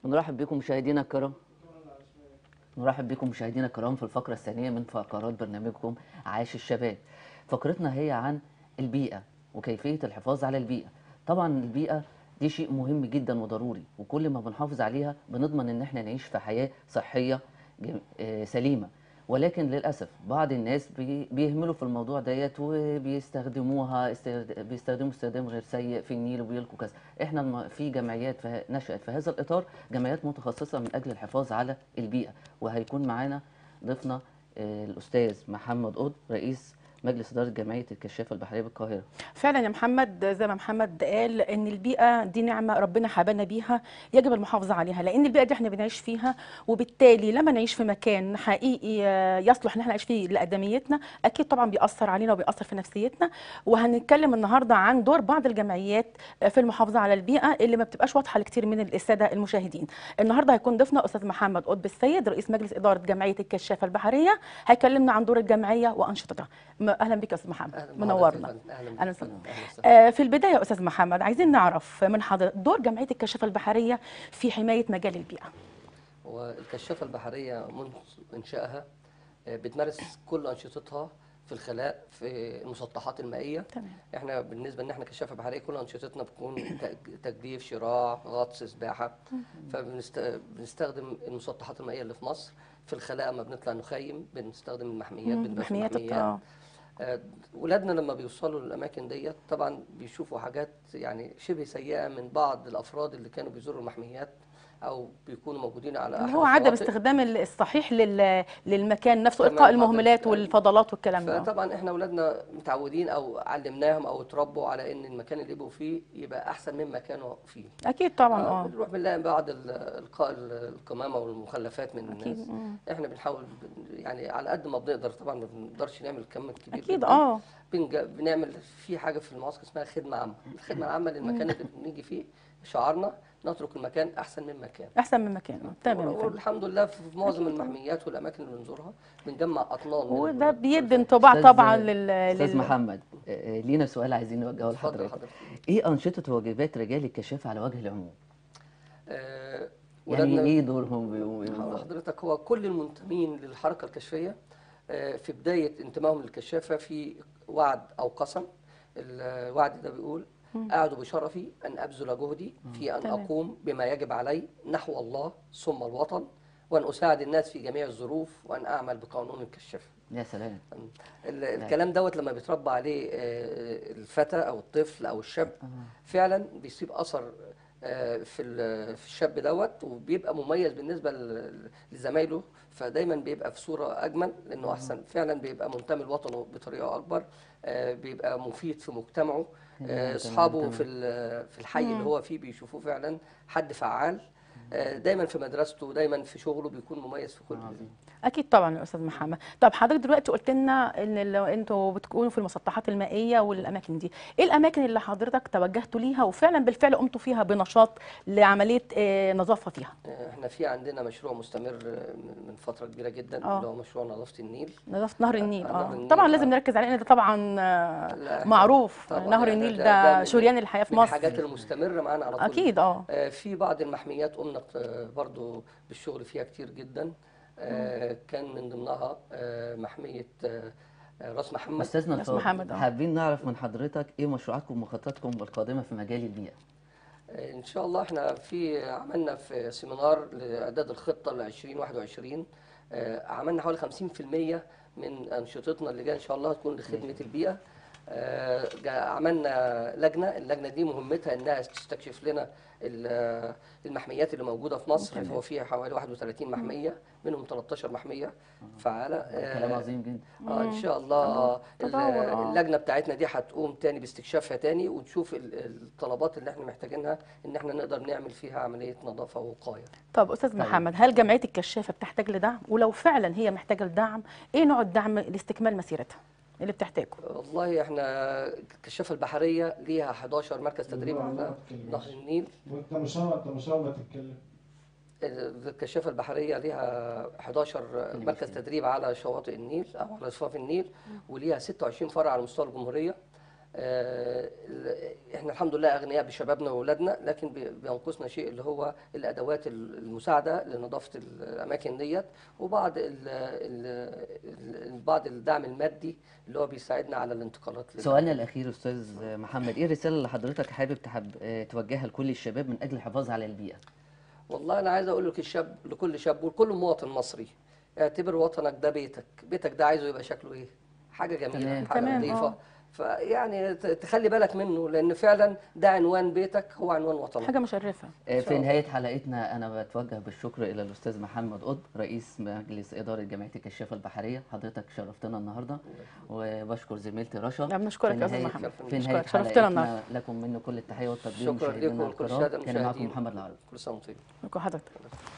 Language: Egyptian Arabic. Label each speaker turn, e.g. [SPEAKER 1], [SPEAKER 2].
[SPEAKER 1] نرحب بكم مشاهدينا الكرام نرحب بكم مشاهدينا الكرام في الفقرة الثانية من فقرات برنامجكم عاش الشباب فقرتنا هي عن البيئة وكيفية الحفاظ على البيئة طبعا البيئة دي شيء مهم جدا وضروري وكل ما بنحافظ عليها بنضمن ان احنا نعيش في حياة صحية جم- آه، سليمة ولكن للأسف بعض الناس بي- بيهملوا في الموضوع ديت وبيستخدموها استخد- بيستخدموا استخدام غير سيء في النيل وبيلقوا كذا احنا الم- في جمعيات في نشأت في هذا الإطار جمعيات متخصصة من أجل الحفاظ على البيئة وهيكون معانا ضيفنا آه، الأستاذ محمد قطب رئيس مجلس إدارة جمعية الكشافة البحرية بالقاهرة
[SPEAKER 2] فعلا يا محمد زي ما محمد قال ان البيئه دي نعمه ربنا حبانا بيها يجب المحافظه عليها لان البيئه دي احنا بنعيش فيها وبالتالي لما نعيش في مكان حقيقي آه، يصلح ان احنا نعيش فيه لادميتنا اكيد طبعا بيأثر علينا وبيأثر في نفسيتنا وهنتكلم النهارده عن دور بعض الجمعيات آه، في المحافظه على البيئه اللي ما بتبقاش واضحه لكتير من الساده المشاهدين النهارده هيكون ضيفنا استاذ محمد قطب السيد رئيس مجلس اداره جمعيه الكشافه البحريه هيكلمنا عن دور الجمعيه وانشطتها م- اهلا بك يا استاذ محمد
[SPEAKER 3] أهلاً بحضرتك
[SPEAKER 2] منورنا
[SPEAKER 3] يا فندم. اهلا
[SPEAKER 2] أهلاً
[SPEAKER 3] بك.
[SPEAKER 2] وسهلاً.
[SPEAKER 3] أهلاً وسهلاً.
[SPEAKER 2] آه، في البداية يا أستاذ محمد عايزين نعرف من حضرتك دور جمعية الكشافة البحرية في حماية مجال البيئة
[SPEAKER 3] والكشافه البحريه منذ انشائها آه، بتمارس كل انشطتها في الخلاء في المسطحات المائيه
[SPEAKER 2] تمام
[SPEAKER 3] احنا بالنسبه ان احنا كشافه بحريه كل انشطتنا بتكون تج- تجديف شراع غطس سباحه فبنستخدم المسطحات المائيه اللي في مصر في الخلاء لما بنطلع نخيم بنستخدم المحميات
[SPEAKER 2] مم،
[SPEAKER 3] بنبقى في
[SPEAKER 2] محميات
[SPEAKER 3] المحميات
[SPEAKER 2] الطاقة
[SPEAKER 3] آه، ولادنا لما بيوصلوا للاماكن ديت طبعا بيشوفوا حاجات يعني شبه سيئه من بعض الافراد اللي كانوا بيزوروا المحميات او بيكونوا موجودين على
[SPEAKER 2] اللي
[SPEAKER 3] احد
[SPEAKER 2] هو عدم
[SPEAKER 3] الشواطئ.
[SPEAKER 2] استخدام ال- الصحيح لل... للمكان نفسه
[SPEAKER 3] تمام
[SPEAKER 2] إلقاء
[SPEAKER 3] حضرتك.
[SPEAKER 2] المهملات والفضلات والكلام ده
[SPEAKER 3] فطبعا احنا اولادنا متعودين او علمناهم او اتربوا على ان المكان اللي يبقوا فيه يبقى احسن مما كانوا فيه
[SPEAKER 2] أكيد طبعا
[SPEAKER 3] آه،
[SPEAKER 2] اه
[SPEAKER 3] بنروح بنلاقي بعض ال- القاء ال- القمامه والمخلفات من الناس
[SPEAKER 2] أكيد مم.
[SPEAKER 3] احنا بنحاول بن- يعني على قد ما بنقدر طبعا ما بنقدرش نعمل كم كبير
[SPEAKER 2] أكيد
[SPEAKER 3] جداً.
[SPEAKER 2] اه
[SPEAKER 3] بنج... بنعمل في حاجه في المعسكر اسمها خدمه عامه الخدمه العامه للمكان اللي بنيجي فيه شعارنا نترك المكان احسن من مكان
[SPEAKER 2] أحسن من مكان آه، تمام يا فندم.
[SPEAKER 3] والحمد لله في معظم المحميات والاماكن اللي بنزورها بنجمع اطنان من
[SPEAKER 2] وده
[SPEAKER 3] ال-
[SPEAKER 2] بيدي
[SPEAKER 3] الخلفيات.
[SPEAKER 2] انطباع
[SPEAKER 1] أستاذ-
[SPEAKER 2] طبعا لل...
[SPEAKER 1] أستاذ
[SPEAKER 2] لل...
[SPEAKER 1] محمد آه، آه، لينا سؤال عايزين نوجهه
[SPEAKER 3] اتفضل
[SPEAKER 1] لحضرتك
[SPEAKER 3] حضرتك
[SPEAKER 1] إيه أنشطة وواجبات رجال الكشافة على وجه العموم؟
[SPEAKER 3] آه،
[SPEAKER 1] يعني
[SPEAKER 3] ولادنا
[SPEAKER 1] إيه دورهم بيقوموا إيه
[SPEAKER 3] هو
[SPEAKER 1] بالظبط؟
[SPEAKER 3] حضرتك هو كل المنتمين للحركة الكشفية آه، في بداية انتمائهم للكشافة في وعد أو قسم الوعد ده بيقول أعد بشرفي أن أبذل جهدي في أن
[SPEAKER 2] تمام.
[SPEAKER 3] أقوم بما يجب علي نحو الله ثم الوطن وأن أساعد الناس في جميع الظروف وأن أعمل بقانون الكشافة
[SPEAKER 1] يا سلام
[SPEAKER 3] ال- الكلام دوت لما بيتربى عليه آه، الفتى او الطفل او الشاب فعلا بيسيب اثر آه، في ال- في الشاب دوت وبيبقى مميز بالنسبه ل- لزمايله فدايما بيبقى في صوره اجمل لانه احسن فعلا بيبقى منتمي لوطنه بطريقه اكبر آه، بيبقى مفيد في مجتمعه
[SPEAKER 1] تمام،
[SPEAKER 3] آه،
[SPEAKER 1] تمام،
[SPEAKER 3] اصحابه
[SPEAKER 1] تمام.
[SPEAKER 3] في ال- في الحي اللي هو فيه بيشوفوه فعلا حد فعال آه، دايما في مدرسته دايما في شغله بيكون مميز في كل
[SPEAKER 1] عظيم.
[SPEAKER 2] اكيد طبعا يا استاذ محمد طب حضرتك دلوقتي قلت لنا ان لو انتوا بتكونوا في المسطحات المائيه والاماكن دي ايه الاماكن اللي حضرتك توجهتوا ليها وفعلا بالفعل قمتوا فيها بنشاط لعمليه آه، نظافه فيها
[SPEAKER 3] احنا في عندنا مشروع مستمر من فتره كبيره جدا
[SPEAKER 2] آه.
[SPEAKER 3] اللي هو مشروع نظافه النيل
[SPEAKER 2] نظافه نهر النيل
[SPEAKER 3] آه، نهر
[SPEAKER 2] اه
[SPEAKER 3] النيل،
[SPEAKER 2] طبعا
[SPEAKER 3] آه.
[SPEAKER 2] لازم نركز عليه لان ده طبعا آه،
[SPEAKER 3] لا، إحنا-
[SPEAKER 2] معروف
[SPEAKER 3] طبعاً
[SPEAKER 2] نهر
[SPEAKER 3] يعني
[SPEAKER 2] النيل
[SPEAKER 3] ده-
[SPEAKER 2] ده
[SPEAKER 3] ده من-
[SPEAKER 2] شريان الحياه في
[SPEAKER 3] من
[SPEAKER 2] مصر
[SPEAKER 3] الحاجات المستمره معانا على طول
[SPEAKER 2] اكيد اه
[SPEAKER 3] آه، في بعض المحميات قمنا آه، برضو بالشغل فيها كتير جدا آه، كان من ضمنها آه، محميه آه، آه، راس محمد
[SPEAKER 1] أستاذنا
[SPEAKER 2] بس
[SPEAKER 1] الفاضل
[SPEAKER 2] محمد، آه.
[SPEAKER 1] حابين نعرف من حضرتك إيه مشروعاتكم ومخططاتكم القادمة في مجال البيئة؟
[SPEAKER 3] آه، ان شاء الله احنا في عملنا في سيمينار لاعداد الخطه ل 2021 آه، عملنا حوالي 50% من انشطتنا اللي جايه ان شاء الله تكون لخدمه البيئه آه، جا- عملنا لجنه اللجنه دي مهمتها انها تستكشف لنا ال- المحميات اللي موجوده في مصر
[SPEAKER 2] تمام.
[SPEAKER 3] هو فيها حوالي 31 محميه منهم 13 محميه فعاله آه،
[SPEAKER 1] كلام عظيم جدا
[SPEAKER 3] اه ان شاء الله آه، ال-
[SPEAKER 2] تطور، آه.
[SPEAKER 3] اللجنه بتاعتنا دي هتقوم تاني باستكشافها تاني وتشوف ال- الطلبات اللي احنا محتاجينها ان احنا نقدر نعمل فيها عمليه نظافه ووقايه
[SPEAKER 2] طب استاذ محمد هل جمعيه الكشافه بتحتاج لدعم ولو فعلا هي محتاجه لدعم ايه نوع الدعم لاستكمال مسيرتها اللي بتحتاجه
[SPEAKER 3] والله احنا الكشافه البحريه ليها 11 مركز تدريب على نهر النيل
[SPEAKER 4] وانت مش هو انت مش هو ما تتكلم
[SPEAKER 3] الكشافه البحريه ليها 11 مركز تدريب على شواطئ النيل او على ضفاف النيل وليها 26 فرع على مستوى الجمهوريه آه، ال- احنا الحمد لله اغنياء بشبابنا واولادنا لكن بي- بينقصنا شيء اللي هو الادوات ال- المساعده لنظافه الاماكن ديت وبعض ال ال ال بعض الدعم المادي اللي هو بيساعدنا على الانتقالات لل-
[SPEAKER 1] سؤالنا الاخير استاذ محمد ايه الرساله اللي حضرتك حابب تحب آه، توجهها لكل الشباب من اجل الحفاظ على البيئه
[SPEAKER 3] والله انا عايز اقول لك الشاب لكل شاب ولكل مواطن مصري اعتبر وطنك ده بيتك بيتك ده عايزه يبقى شكله ايه حاجه جميله
[SPEAKER 1] تمام.
[SPEAKER 3] حاجه
[SPEAKER 2] تمام،
[SPEAKER 3] نظيفه
[SPEAKER 2] آه.
[SPEAKER 3] فيعني ت- تخلي بالك منه لان فعلا ده عنوان بيتك هو عنوان وطنك
[SPEAKER 2] حاجه مشرفه
[SPEAKER 1] آه،
[SPEAKER 3] شاء
[SPEAKER 1] في
[SPEAKER 3] الله.
[SPEAKER 1] نهايه حلقتنا انا بتوجه بالشكر الى الاستاذ محمد قطب رئيس مجلس اداره جمعيه الكشافه البحريه حضرتك شرفتنا النهارده وبشكر زميلتي رشا
[SPEAKER 2] لا، بنشكرك
[SPEAKER 1] في
[SPEAKER 2] يا أستاذ
[SPEAKER 1] نهاية-
[SPEAKER 2] محمد.
[SPEAKER 1] في نهايه
[SPEAKER 2] بنشكرك. شرفتنا
[SPEAKER 1] حلقتنا
[SPEAKER 2] النهاردة.
[SPEAKER 1] لكم منه كل التحيه والتقدير
[SPEAKER 3] شكرا
[SPEAKER 1] مشاهدينا
[SPEAKER 3] لكم ولكل
[SPEAKER 1] الكرام
[SPEAKER 3] الساده
[SPEAKER 1] كان معكم
[SPEAKER 3] المشاهدين
[SPEAKER 1] محمد العربي
[SPEAKER 3] كل سنه وانتم طيبين
[SPEAKER 2] حضرتك